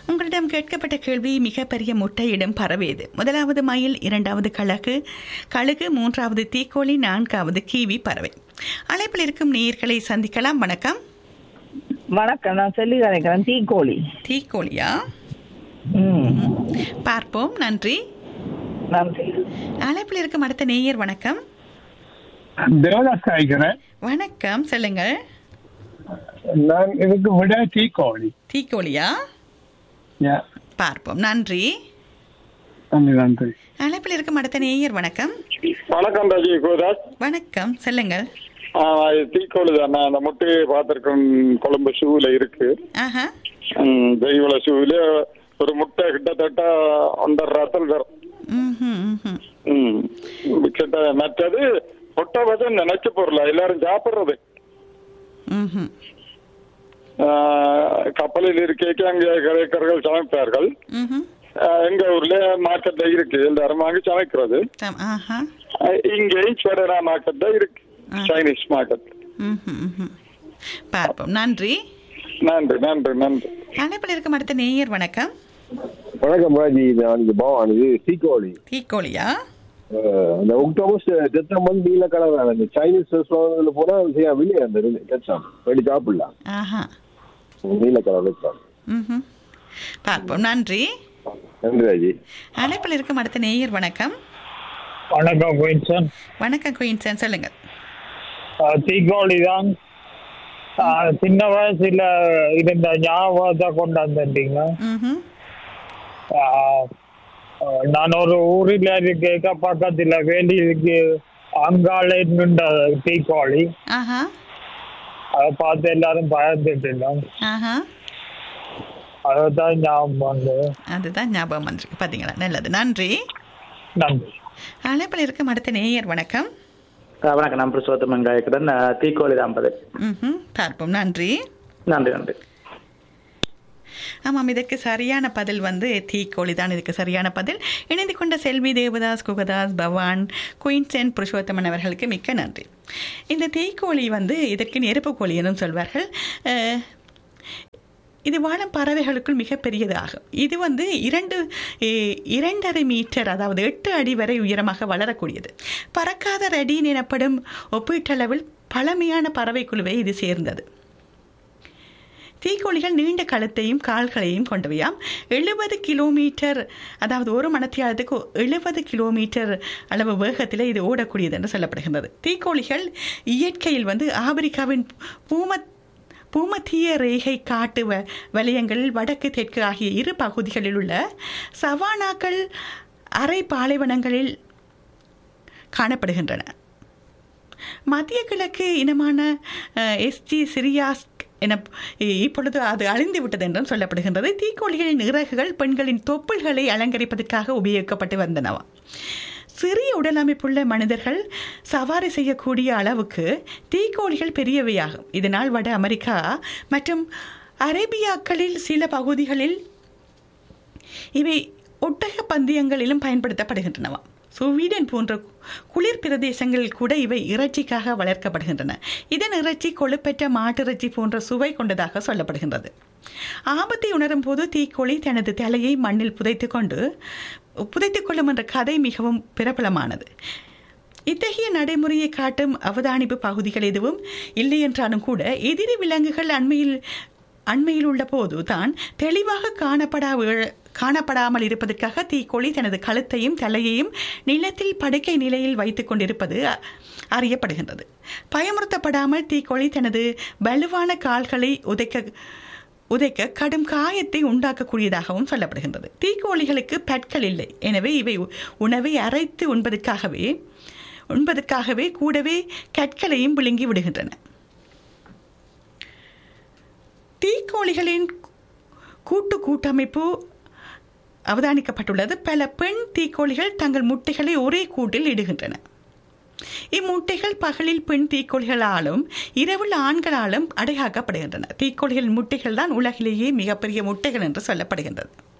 உங்களிடம் கேட்கப்பட்ட கேள்வி மிகப்பெரிய முட்டையிடும் பறவைது முதலாவது மயில் இரண்டாவது கழகு கழுகு மூன்றாவது தீக்கோழி நான்காவது கீவி பறவை அழைப்பில் இருக்கும் நேயர்களை சந்திக்கலாம் வணக்கம் வணக்கம் நான் சொல்லி கலைக்கிறேன் தீக்கோழி தீக்கோழியா ம் பார்ப்போம் நன்றி நன்றி அழைப்பில் இருக்கும் அடுத்த நேயர் வணக்கம் தேவதாஸ் காய்க்கிறேன் வணக்கம் சொல்லுங்கள் நான் இதுக்கு விட தீக்கோழி தீக்கோழியா Yeah. பார்ப்போம் நன்றி நன்றி நன்றி அழைப்பில் இருக்கும் அடுத்த நேயர் வணக்கம் வணக்கம் ராஜி கோதாஸ் வணக்கம் சொல்லுங்கள் தீக்கோளு தான் நான் அந்த முட்டையை பார்த்துருக்கேன் கொழம்பு ஷூவில் இருக்கு ஆஹா ம், தெய்வல ஷூவில் ஒரு முட்டை கிட்டத்தட்ட ஒன்றரை ரத்தல் வரும் ம்ஹும், ம்ஹும். ம், கிட்ட மற்றது முட்டை வந்து நினைச்ச பொருள் எல்லாரும் சாப்பிடுறது ம்ஹும். ஆஹ், கப்பலில் இருக்கேக்கு அங்கே கிரேக்கர்கள் சமைப்பார்கள் ம்ஹும். ஆஹ், எங்க ஊர்ல மார்க்கெட்ல இருக்கு எல்லாரும் வாங்கி சமைக்கிறது சம்- ஆஹா ஆஹ், இங்கேயும் ஸ்வெடரா மார்க்கெட்ல இருக்கு ஆ. சைனீஸ் மார்க்கெட் ம்ஹும், ம்ஹும். பார்ப்போம் நன்றி நன்றி நன்றி நன்றி அழைப்பில் இருக்கும் அடுத்த நேயர் வணக்கம் வணக்கம் ராஜி நான் இங்க பவான் இது தீக்கோழி தீக்கோழியா அஹ், அந்த ஒக்டோபஸ் தெத்தம் வந்து நீல கலர் அந்த சைனீஸ் ரெஸ்டாரண்ட்ல போனா சரியா வெளியே அந்த தெச்சம் வெடி சாப்பிடலாம் ஆஹா நீல கலர் வெச்சம் ம்ஹும். பார்ப்போம் நன்றி நன்றி ராஜி அழைப்பில் இருக்கும் அடுத்த நேயர் வணக்கம் வணக்கம் குயின்சன் வணக்கம் குயின்சன் சொல்லுங்கள் தீக்கோழி தான் ஆஹ் சின்ன வயசுல இருந்த ஞாபகத்தை கொண்டாந்துட்டீங்க ம்ஹும். ஆஹ் ஆஹ் நான் ஒரு ஊரில் இருக்க பக்கத்துல வேலிக்கு அங்காள நின்ற தீக்கோழி ஆஹா அதை பார்த்து எல்லாரும் பயந்துட்டு இருந்தோம் ஆஹா அதைத்தான் ஞாபகம் வந்து அதுதான் ஞாபகம் வந்திருக்கு பார்த்தீங்களா நல்லது நன்றி நன்றி அழைப்பில் இருக்கும் அடுத்த நேயர் வணக்கம் ஆ, வணக்கம் நான் புருஷோத்தமன் காயக்குடன் தீக்கோழி தான் பதில் ம்ஹும். பார்ப்போம் நன்றி நன்றி நன்றி ஆமாம் இதற்கு சரியான பதில் வந்து தீக்கோழி தான் இதுக்கு சரியான பதில் இணைந்து கொண்ட செல்வி தேவதாஸ் குகதாஸ் பவான் குயின்சென் புருஷோத்தமன் அவர்களுக்கு மிக்க நன்றி இந்த தீக்கோழி வந்து இதற்கு நெருப்பு கோழி என்றும் சொல்வார்கள் அஹ், இது வாழும் பறவைகளுக்குள் மிகப்பெரியது ஆகும் இது வந்து இரண்டு எ- இரண்டரை மீட்டர் அதாவது எட்டு அடி வரை உயரமாக வளரக்கூடியது பறக்காத ரெடின் எனப்படும் ஒப்பீட்டளவில் பழமையான பறவை குழுவை இது சேர்ந்தது தீக்கோழிகள் நீண்ட கழுத்தையும் கால்களையும் கொண்டவையாம் எழுபது கிலோமீட்டர் அதாவது ஒரு மணத்தியாலத்துக்கு எழுபது கிலோமீட்டர் அளவு வேகத்தில் இது ஓடக்கூடியது என்று சொல்லப்படுகின்றது தீக்கோழிகள் இயற்கையில் வந்து ஆப்பிரிக்காவின் பூம பூமத்திய ரேகை காட்டு வ வலயங்களில் வடக்கு தெற்கு ஆகிய இரு பகுதிகளில் உள்ள சவானாக்கள் அரை பாலைவனங்களில் காணப்படுகின்றன மத்திய கிழக்கு இனமான எஸ்டி சிரியாஸ் என இப்பொழுது அது அழிந்து விட்டது என்றும் சொல்லப்படுகின்றது தீக்கோழிகளின் இறகுகள் பெண்களின் தொப்புள்களை அலங்கரிப்பதற்காக உபயோகிக்கப்பட்டு வந்தனவா சிறிய உடல் அமைப்புள்ள மனிதர்கள் சவாரி செய்யக்கூடிய அளவுக்கு தீக்கோழிகள் பெரியவையாகும் இதனால் வட அமெரிக்கா மற்றும் அரேபியாக்களில் சில பகுதிகளில் இவை ஒட்டக பந்தயங்களிலும் பயன்படுத்தப்படுகின்றனவா ஸ்வீடன் போன்ற குளிர் பிரதேசங்களில் கூட இவை இறைச்சிக்காக வளர்க்கப்படுகின்றன இதன் இறைச்சி கொழுப்பெற்ற மாட்டிறைச்சி போன்ற சுவை கொண்டதாக சொல்லப்படுகின்றது ஆபத்தை உணரும் போது தீக்கோழி தனது தலையை மண்ணில் புதைத்து கொண்டு புதைத்துக் கொள்ளும் என்ற கதை மிகவும் பிரபலமானது இத்தகைய நடைமுறையை காட்டும் அவதானிப்பு பகுதிகள் எதுவும் இல்லை என்றாலும் கூட எதிரி விலங்குகள் அண்மையில் அண்மையில் உள்ள போது தான் தெளிவாக காணப்படா காணப்படாமல் இருப்பதற்காக தீக்கோழி தனது கழுத்தையும் தலையையும் நிலத்தில் படுக்கை நிலையில் வைத்துக் கொண்டிருப்பது அ- அறியப்படுகின்றது பயமுறுத்தப்படாமல் தீக்கோழி தனது வலுவான கால்களை உதைக்க உதைக்க கடும் காயத்தை உண்டாக்கக்கூடியதாகவும் சொல்லப்படுகின்றது தீக்கோழிகளுக்கு பற்கள் இல்லை எனவே இவை உ- உணவை அரைத்து உண்பதற்காகவே உண்பதற்காகவே கூடவே கற்களையும் விழுங்கி விடுகின்றன தீக்கோழிகளின் கூட்டு கூட்டமைப்பு அவதானிக்கப்பட்டுள்ளது பல பெண் தீக்கோழிகள் தங்கள் முட்டைகளை ஒரே கூட்டில் இடுகின்றன இம்முட்டைகள் பகலில் பெண் தீக்கோழிகளாலும் இரவில் ஆண்களாலும் அடையாக்கப்படுகின்றன தீக்கோழிகளின் முட்டைகள் தான் உலகிலேயே மிகப்பெரிய முட்டைகள் என்று சொல்லப்படுகின்றது